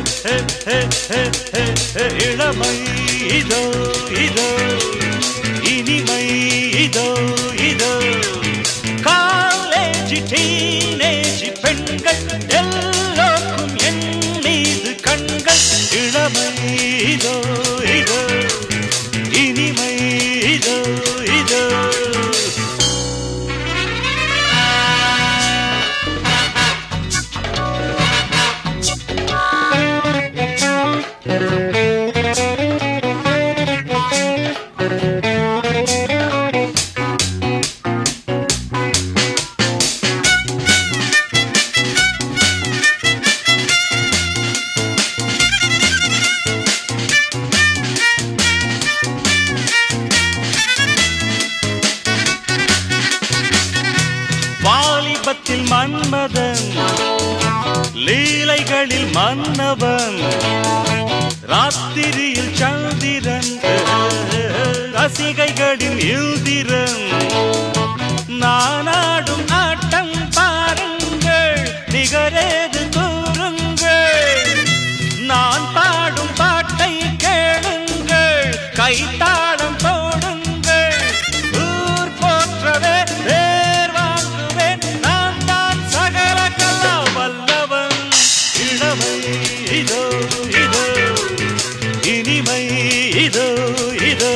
ஹே, ஹே, ஹே, ஹே, ஹே, இளமை இதோ இதோ இனிமை இதோ இதோ காலேஜ் டீனேஜ் பெண்கள் எல்லோருக்கும் என் மீது கண்கள் இளமை இதோ இதோ இனிமை இதோ இதோ வாலிபத்தில் மன்மதன் லீலைகளில் மன்னவன் ராத்திரியில் சந்திரன் ரசிகைகளின் இந்திரன் நானாடும் ஆட்டம் பாருங்கள் நிகரேது கூறுங்கள் நான் பாடும் பாட்டை கேளுங்கள் கைத்தாளம் போடுங்கள் ஊர் போற்றவே பேர் வாங்குவேன் நான் தான் சகல கலா வல்லவன் இளமை இதோ இதோ இனிமை இதோ இதோ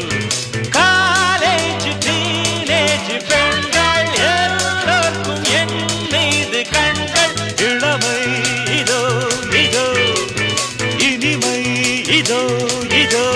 காலேஜ் டீனேஜ் பெண்கள் எல்லோருக்கும் என் மீது கண்கள் இளமை இதோ இதோ இனிமை இதோ இதோ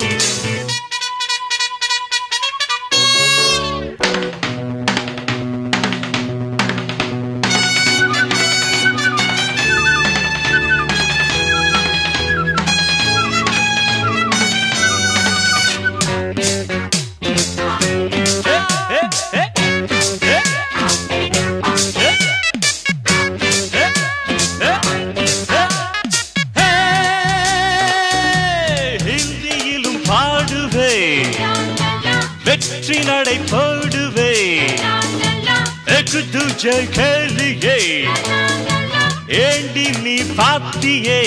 ஹிந்தியிலும் பாடுவே வெற்றி நடை போடுவே எக்கு துஜை கேளியே ஏண்டி நீ பாத்தியே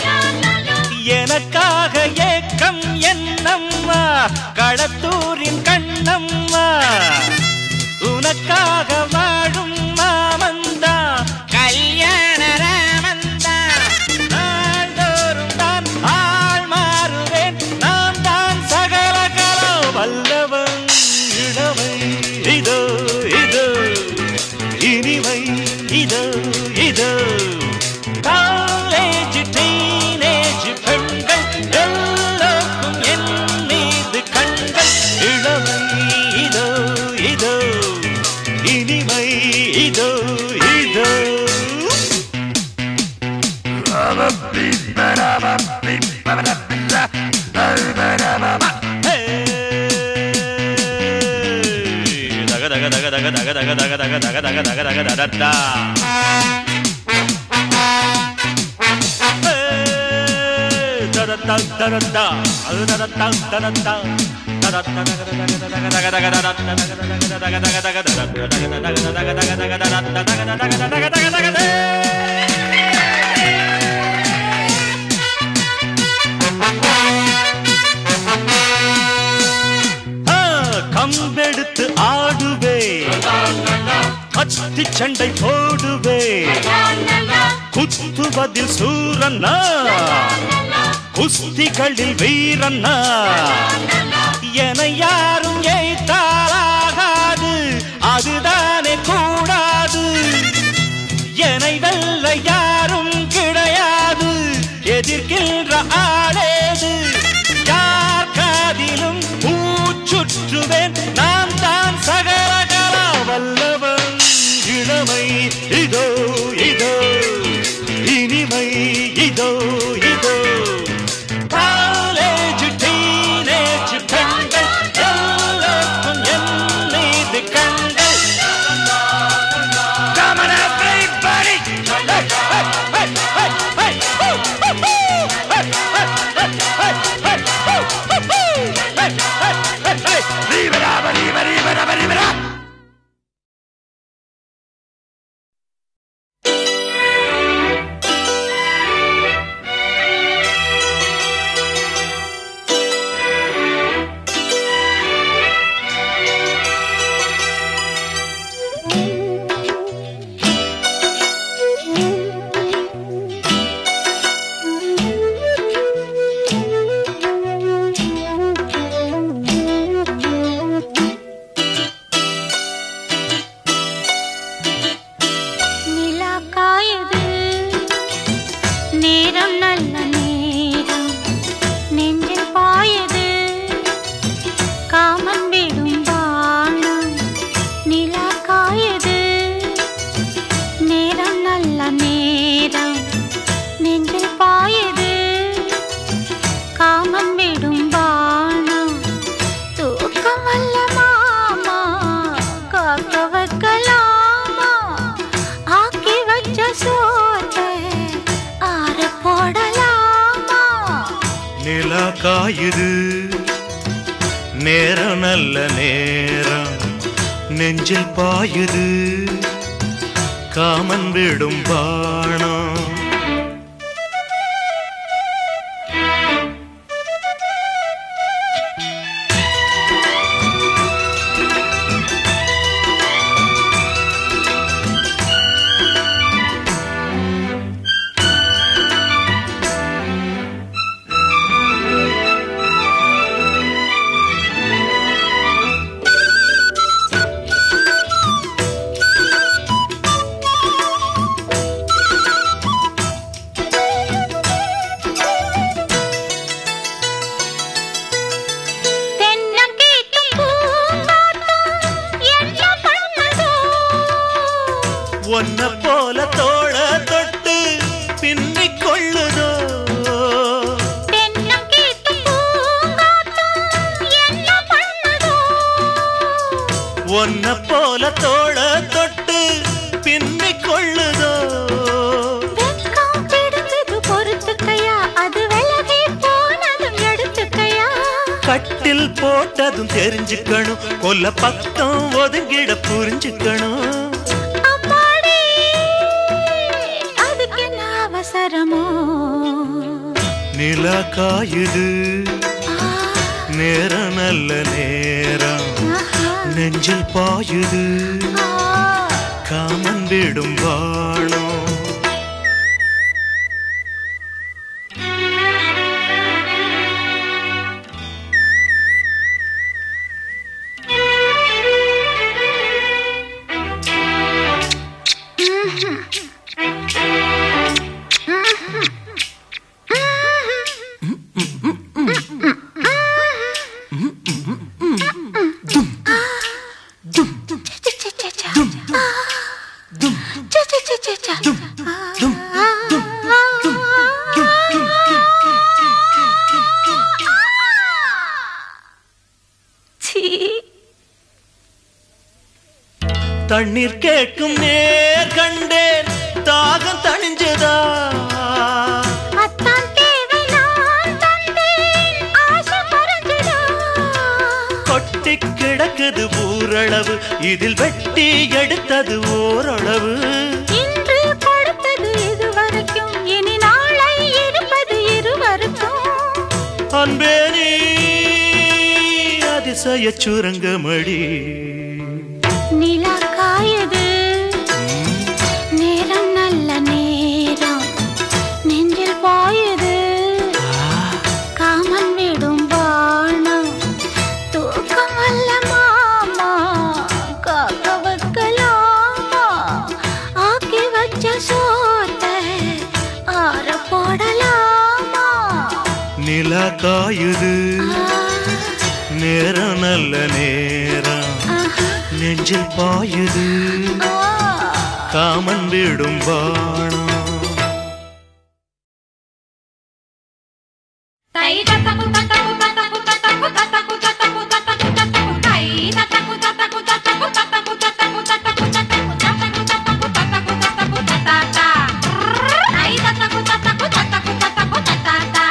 எனக்காக ஏக்கம் என்னம்மா களத்தூரின் கண்ணம்மா உனக்காக வாழும் மாமந்தா கல்யாண ராமந்தா நாள்தோறும் தான் ஆள் மாறுவேன் நான் தான் சகல கலோ வல்லவன் இளமை இதோ இதோ இனிமை இதோ இதோ காலேஜ் டீனேஜ் பெண்கள் எல்லோருக்கும் என் மீது கண்கள் இளமை இதோ இதோ இனிமை இதோ இதோ దగ దగ దగ దగ దగ దగ దగ దగ దగ దగ దగ దగ దగ దగ ஆ, கம்பெடுத்து ஆடுவே கத்தி சண்டை போடுவே குத்துவதில் சூரன்னா குஸ்திகளில் வீரன்னா என யாரும் ஏய்த்தாலாகாது அதுதானே கூடாது என்னை வெல்ல யாரும் கிடையாது எதிர்க்கின்ற ஆளேது யார் காதிலும் பூச்சுற்றுவேன் நான் தான் சகலகலா வல்லவன் இளமை இதோ இதோ இனிமை இதோ இதோ காலேஜ் டீனேஜ் பெண்கள் எல்லோருக்கும் என் மீது கண்கள் Come on, everybody! Hey, hey, hey, hey, hey, woo, woo, woo! Hey, hey, hey, hey, hey, woo, woo, woo! Hey, hey, hey, hey! Leave it up, leave it, leave it up, leave it up! நேரம் நல்ல நேரம் நெஞ்சில் பாயுது common விடும் பானம் நிலா காயுது நேரம் நல்ல நேரம் நெஞ்சில் பாயுது காமன் விடும் பானம் தூக்கம் வல்ல மாமா காக்க வைக்கலாமா ஆக்கி வச்ச சோத்தை ஆற போடலாமா நிலா காயுது நேரம் நல்ல நேரம் நெஞ்சில் பாயுது காமன் விடும் பாணம் தென்னங்கீத்தும் பூங்காத்தும் என்ன பண்ணுதோ? ஒன்ன போல தோள தொட்டு பின்னிக் கொள்ளுதோ தென்னங்கீத்தும் பூங்காத்தும் என்ன பண்ணுதோ? ஒன்ன போல தோள தொட்டு பின்னிக் கொள்ளுதோ வெட்கம் பிடிக்குது பொறுத்துக்கையா, அது விலகி போனதும் எடுத்துக்கையா. கட்டில் போட்டதும் தெரிஞ்சுக்கணும் கொல்ல பக்கம் ஒதுங்கிட புரிஞ்சுக்கணும் அம்மாடி, அதுக்கு என்ன அவசரமோ நிலா காயுது ஆ, நேரம் நல்ல நேரம் ஆஹா, நெஞ்சில் பாயுது ஆ. காமன் விடும் வாணம் தண்ணீர் கேட்கும் நேர் கண்டேன் தாகம் தணிஞ்சதா கொட்டி கிடக்குது ஊரளவு இதில் வெட்டி எடுத்தது ஓரளவு இன்று கொடுத்தது இதுவரைக்கும் இனி நாளை இருப்பது இருவருக்கும் அன்பே நீ அதிசய சுரங்கமடி நிலா காயுது நேரம் நல்ல நேரம் நெஞ்சில் பாயுது காமன் விடும் வானம் தூக்கம் வல்ல மாமா காக்க வைக்கலாமா ஆக்கி வச்ச சோத்தை ஆற போடலாமா நிலா காயுது ஆ, நேரம் நல்ல நேரம் ஆஹா, நெஞ்சில் பாயுது ஆ. காமன் விடும் பாணம் Tai tataku tataku tataku tataku tataku tataku tataku tataku tai tataku tataku tataku tataku tataku tataku tataku tataku tataku tataku tataku tatata tai tataku tataku tataku tataku tatata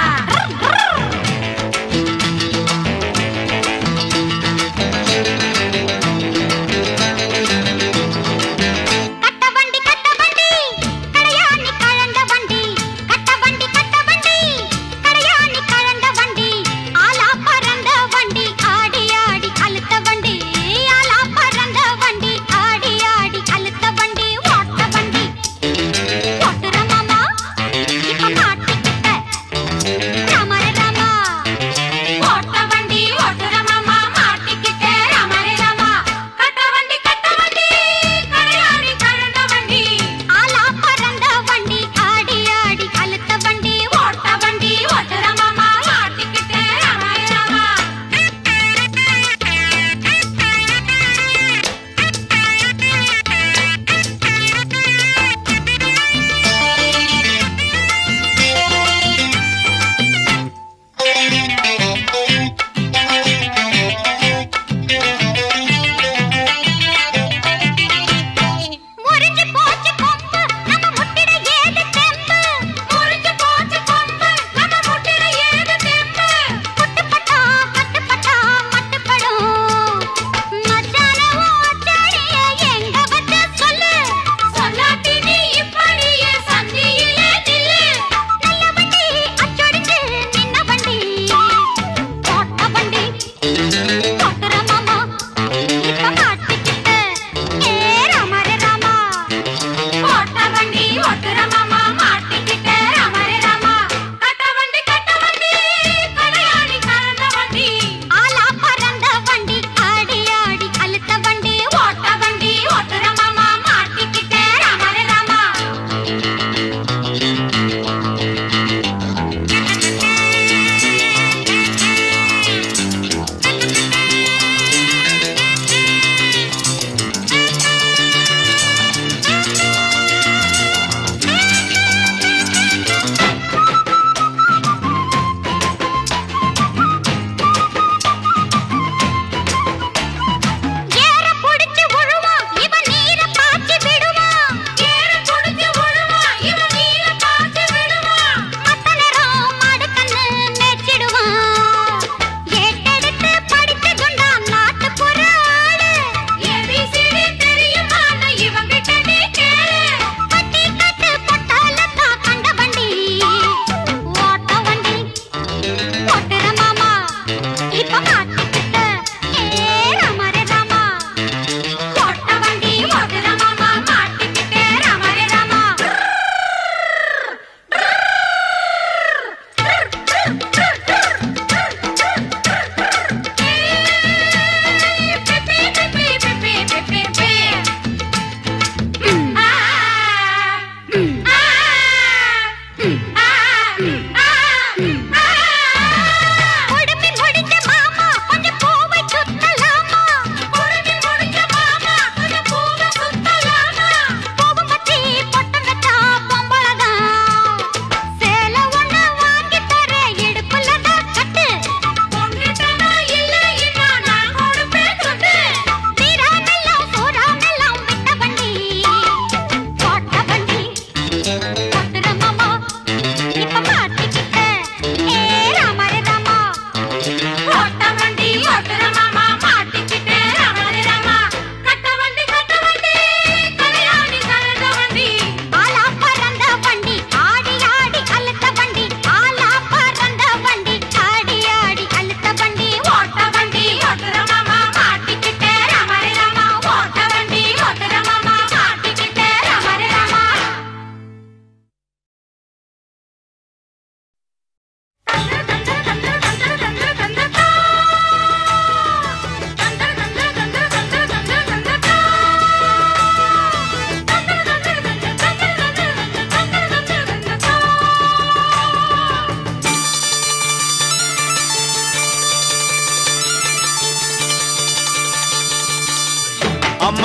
கட்ட வண்டி கட்ட வண்டி கடையாணி கழண்ட வண்டி கட்ட வண்டி கட்ட வண்டி கடையாணி கழண்ட வண்டி ஆலா பறந்த வண்டி ஆடி ஆடி அழுத்த வண்டி ஆலா பறந்த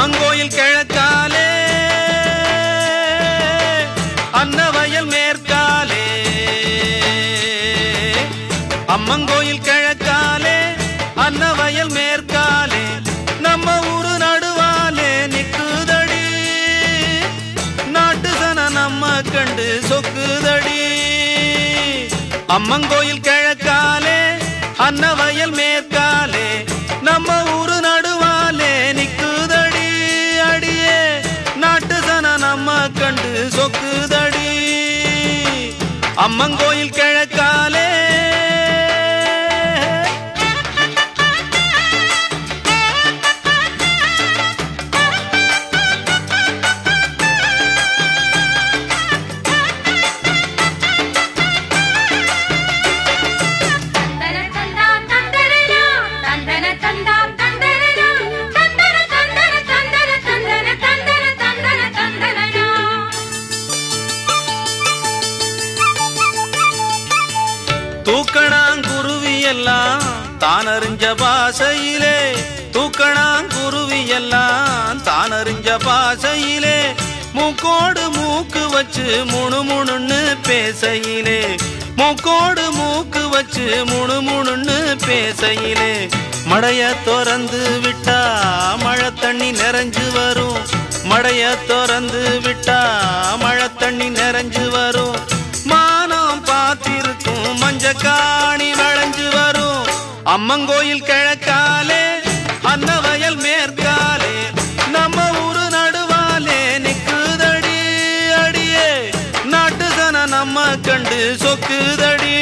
அம்மங்கோயில் கிழக்காலே அன்னவயல் மேற்காலே அம்மங்கோயில் கிழக்காலே அன்னவயல் மேற்காலே நம்ம ஊரு நடுவாலே நிக்குதடி நாட்டு சன நம்ம கண்டு சொக்குதடி அம்மங்கோயில் கிழக்காலே அன்னவயல் மேற்காலே நம்ம ஊரு நடுவாலே நிக்குதடி அடியே நாட்டு சன நம்ம கண்டு சொக்குதடி அம்மங்கோயில் கிழக்காலே தந்தன தந்தாம் தந்தனனா தந்தன தந்தாம் தந்தனனா தந்தன தந்தன தந்தன தந்தன தந்தன தந்தன தந்தனனா தூக்கணாங்குருவி எல்லாம் தான் அறிஞ்ச பாசையிலே தூக்கணாங்குருவி எல்லாம் தான் அறிஞ்ச பாசையிலே மூக்கோடு மூக்கு வச்சு முணு முணுன்னு பேசையிலே மூக்கோடு மூக்கு வச்சு முணு முணுன்னு பேசையிலே மடைய திறந்து விட்டா மழை தண்ணி நிறைஞ்சு வரும் மடைய திறந்து விட்டா மழை தண்ணி நிறைஞ்சு வரும் மானம் பார்த்திருக்கும் மஞ்சக்காணி வளைஞ்சு வரும் அம்மங்கோயில் கிழக்காலே அன்னவயல் மேற்காலே நம்ம ஊரு நடுவாலே நிக்குதடி அடியே நாட்டு சன நம்ம கண்டு சொக்குதடி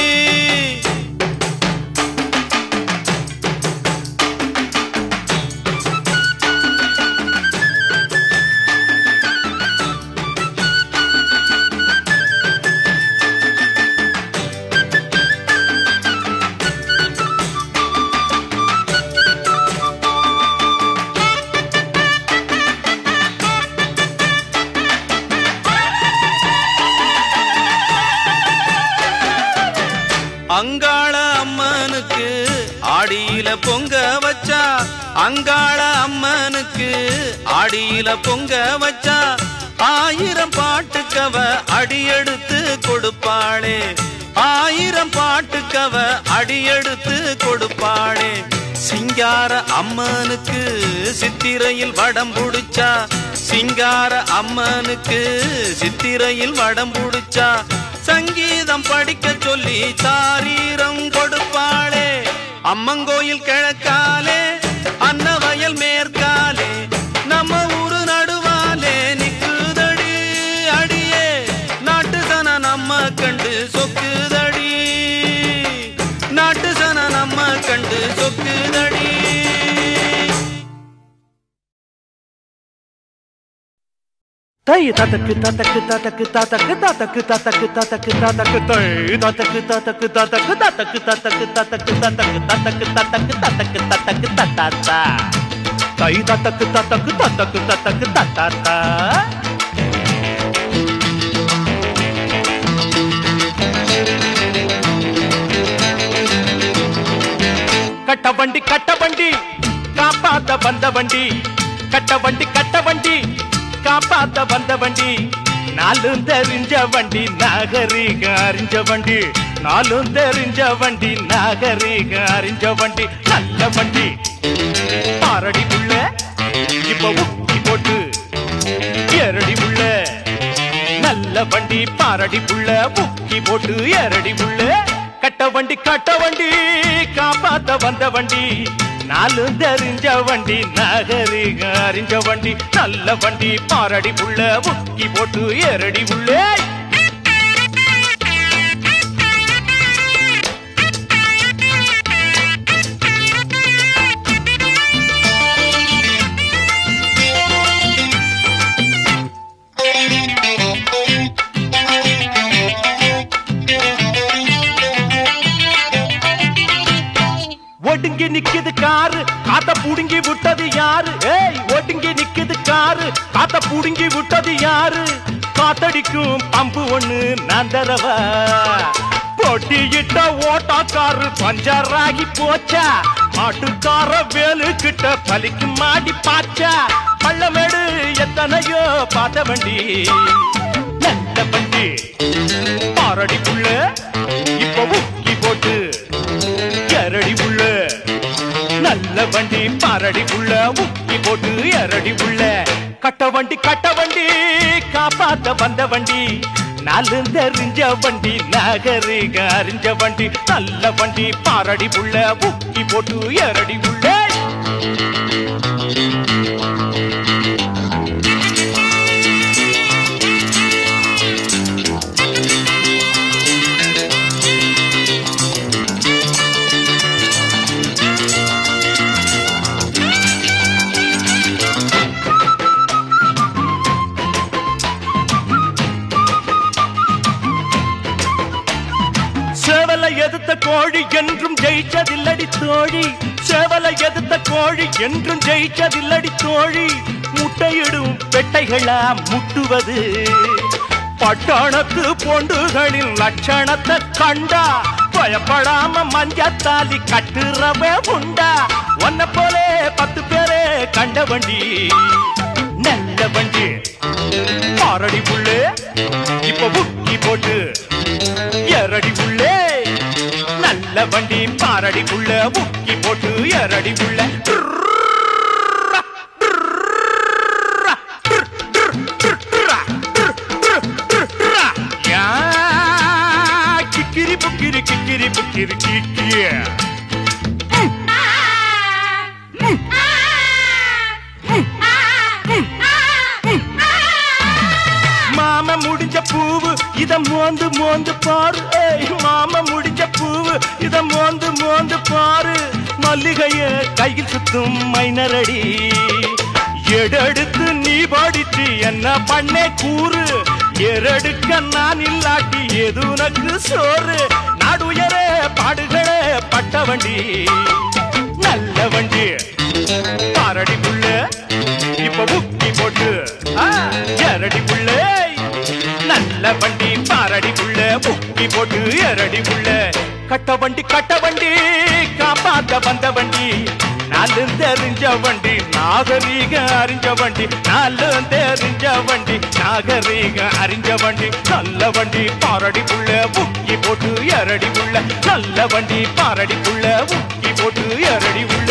அங்காள அம்மனுக்கு ஆடியில பொங்க வச்சா அங்காள அம்மனுக்கு ஆடியில பொங்க வச்சா ஆயிரம் பாட்டுக்கவ அடியெடுத்து கொடுப்பாளே ஆயிரம் பாட்டுக்கவ அடியெடுத்து கொடுப்பாளே சிங்கார அம்மனுக்கு சித்திரையில் வடம் புடிச்சா சிங்கார அம்மனுக்கு சித்திரையில் வடம் புடிச்சா சங்கீதம் படிக்க சொல்லி சாரீரம் கொடுப்பாளே அம்மங்கோயில் கிழக்காலே அன்னவயல் மேற்காலே நம்ம ஊரு நடுவாலே நிக்குதடி அடியே நாட்டு சன நம்ம கண்டு சொக்குதடி நாட்டு சன நம்ம கண்டு சொக்குதடி தை ததக்கு ததக்கு ததக்கு ததக்கு ததக்கு ததக்கு ததக்கு ததக்கு தை ததக்கு ததக்கு ததக்கு ததக்கு ததக்கு ததக்கு ததக்கு ததக்கு ததக்கு ததக்கு ததக்கு தத்தாத்தா தை ததக்கு ததக்கு ததக்கு ததக்கு தத்தாத்தா கட்ட வண்டி கட்ட வண்டி காப்பாத்த வந்த வண்டி கட்ட வண்டி கட்ட வண்டி காப்பாத்த வந்த வண்டி நாலும் தெரிஞ்ச வண்டி நாகரீக அறிஞ்ச வண்டி நாலும் தெரிஞ்ச வண்டி நாகரீக அறிஞ்ச வண்டி நல்ல வண்டி பாரடி உள்ள இப்ப உக்கி போட்டு எரடி உள்ள நல்ல வண்டி பாரடி புள்ள முக்கி போட்டு ஏறடி புள்ள கட்ட வண்டி கட்ட வண்டி காப்பாத்த வந்த வண்டி நாலு தெரிஞ்ச வண்டி நகரிக அறிஞ்ச வண்டி நல்ல வண்டி பாரடி புள்ள முக்கி போட்டு ஏறடி புள்ளே ஒடுங்கி நிக்குது காரு காத்த புடுங்கி விட்டது யாரு ஏய் ஒடுங்கி நிக்குது காரு காத்த புடுங்கி விட்டது யாரு காத்தடிக்கும் பம்பு ஒண்ணு நான் தரவா பொட்டியிட்ட ஓட்டாக்காரு பஞ்சராகி போச்சா மாட்டுக்கார வேலு கிட்ட பலிக்கு மாடி பாச்சா பள்ளமேடு எத்தனையோ பார்த்த வண்டி நல்ல வண்டி பாரடி புள்ள இப்ப முக்கி போட்டு எரடி புள்ள நல்ல வண்டி பாரடி புள்ள முக்கி போட்டு எரடி புள்ள கட்ட வண்டி கட்ட வண்டி காப்பாத்த வந்த வண்டி நாலு தெரிஞ்ச வண்டி நகரிக அறிஞ்ச வண்டி நல்ல வண்டி பாரடி புள்ள முக்கி போட்டு எரடி புள்ள சேவலை எதிர்த்த கோழி என்றும் ஜெயிச்சதில்லடி தோழி சேவலை எதிர்த்த கோழி என்றும் ஜெயிச்சதில்லடி தோழி முட்டையிடும் பெட்டைகளா முட்டுவது பட்டணத்து பொண்டுகளின் லட்சணத்தை கண்டா பயப்படாம மஞ்சத்தாலி கட்டுறவே உண்டா ஒன்ன போலே பத்து பேரே கண்ட வண்டி நல்ல வண்டி பாரடி புள்ளே இப்ப புக்கி போட்டு எரடி புள்ளே நல்ல வண்டி பாரடி புள்ள முக்கி போட்டு எரடி புள்ள யா, கிக்கிரி புக்கிரி கிக்கிரி புக்கிரி கிக்கிய மாம முடிஞ்ச பூவு இத மோந்து மோந்து பாரு ஏய், மாம முடிஞ்ச பூவு இத மோந்து மோந்து பாரு மல்லிகைய கையில் சுத்தும் மைனரடி எடெடுத்து நீ படிச்சு என்ன பண்ணே கூறு எரடுக்க நான் இல்லாட்டி எது உனக்கு சோறு நாடுயரே பாடுகளே பட்ட வண்டி நல்ல வண்டி பாரடி புள்ள இப்ப புக்கி போட்டு ஆ, எரடி புள்ள நல்ல வண்டி பாரடி புள்ள புக்கி போட்டு எரடி புள்ள கட்ட வண்டி கட்ட வண்டி காப்பாத்த வந்த வண்டி நாலு தெரிஞ்ச வண்டி நாகரீக அறிஞ்ச வண்டி நாலு தெரிஞ்ச வண்டி நாகரீக அறிஞ்ச வண்டி நல்ல வண்டி பாரடி புள்ள புக்கி போட்டு எரடி புள்ள நல்ல வண்டி பாரடி புள்ள புக்கி போட்டு எரடி புள்ள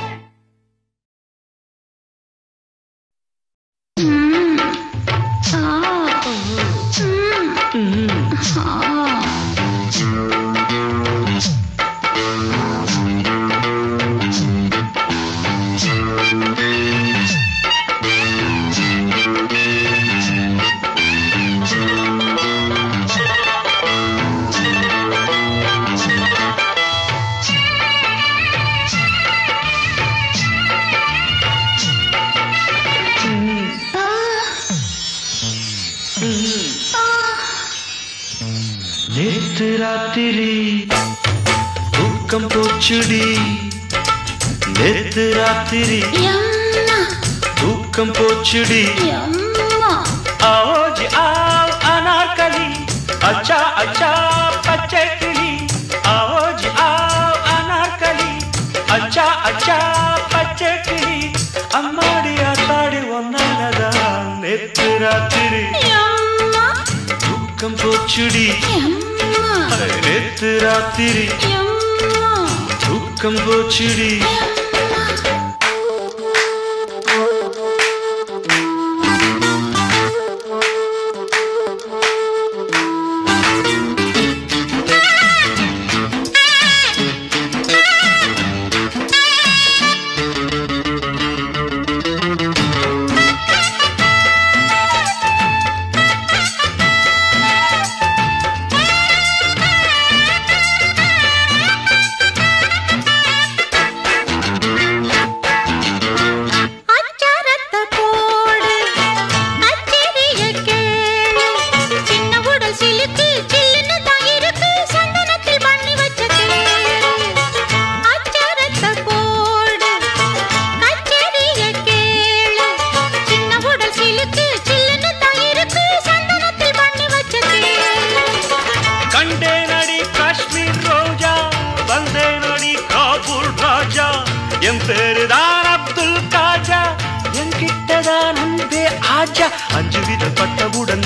நேற்று ராத்திரி தூக்கம் போச்சுடி நேற்று ராத்திரி தூக்கம் போச்சுடி आओ जी आओ अनारकली अच्छा अच्छा बच्चे किली आओ जी आओ अनारकली अच्छा अच्छा बच्चे किली அம்மாடி ஆத்தாடி ஒன்னானதான் நேற்று ராத்திரி தூக்கம் போச்சுடி நேற்று ராத்திரி தூக்கம் போச்சுடி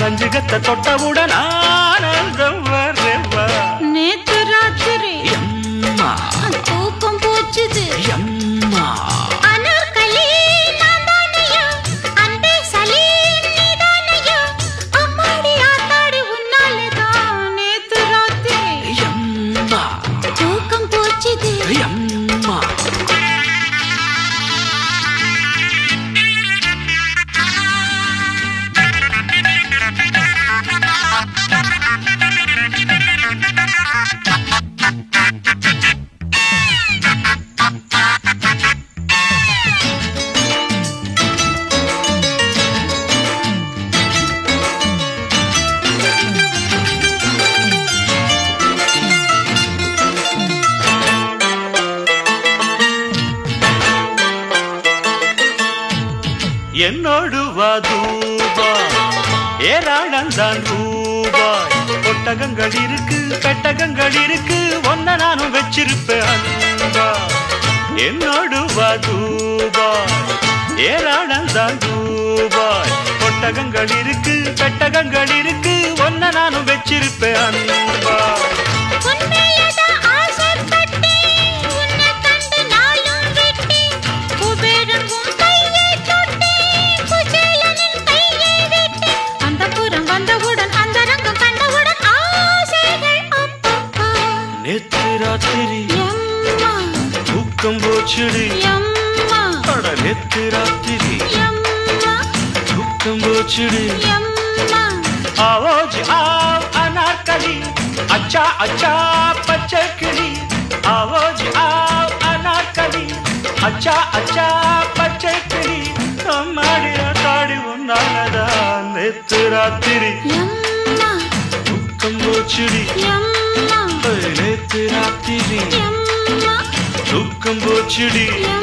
நஞ்சுகத்தை தொட்டவுடன் ஆனந்தம் வரவா நேத்து ராத்திரி எம்மா தூக்கம் போச்சுது எம்மா அனார்கலி நான்தானையா அன்பே சலீம் நீதானையா அம்மாடி ஆத்தாடி உன்னாலதான் நேத்து ராத்திரி எம்மா தூக்கம் போச்சுது எம்மா என்னோடு வா தூபா ஏராளந்தான் ரூபாய் ஒட்டகங்கள் இருக்கு பெட்டகங்கள் இருக்கு ஒன்ன நானும் வச்சிருப்பேன் அன்பா என்னோடு வா தூபாய் ஏராளந்தான் ரூபாய் ஒட்டகங்கள் இருக்கு பெட்டகங்கள் இருக்கு ஒன்ன நானும் வச்சிருப்பேன் அன்பா உன்மேலதான் ஆசைப்பட்டேன் உன்னை கண்டு நாளும் விட்டேன் குபேரன் உன் கையை தொட்டேன் குசேலனின் கையை விட்டேன் அந்த புறம் வந்தவுடன் அந்த ரங்கம் கண்டவுடன் ஆசைகள் அப்பப்பா நேத்து ராத்திரி எம்மா தூக்கம் போச்சுடி எம்மா அட நேத்து ராத்திரி எம்மா தூக்கம் போச்சுடி எம்மா आओ जी आओ अनारकली अच्छा अच्छा बच्चे किली आओ जी आओ अनारकली अच्छा अच्छा बच्चे किली அம்மாடி தாடி உன்னாலதா நேத்து ராத்திரி எம்மா தூக்கம் போச்சுடி எம்மா ஏய், நேத்து ராத்திரி எம்மா தூக்கம் போச்சுடி எம்மா